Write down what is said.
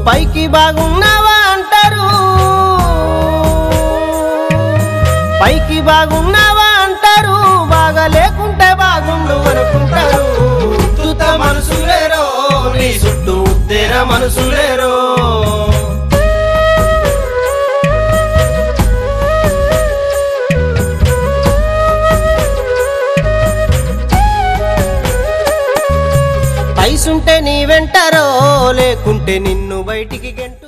పైకి బాగున్నావా అంటారు పైకి బాగున్నావా అంటారు బాగా లేకుంటే బాగుండు అనుకుంటారు ఉత్తుత మనసులేరో నీ చుట్టూ ఉత్తేర మనసులేరో పైసుంటే నీ వెంటరో లేకుంటే నిన్ను బయటికి గెంట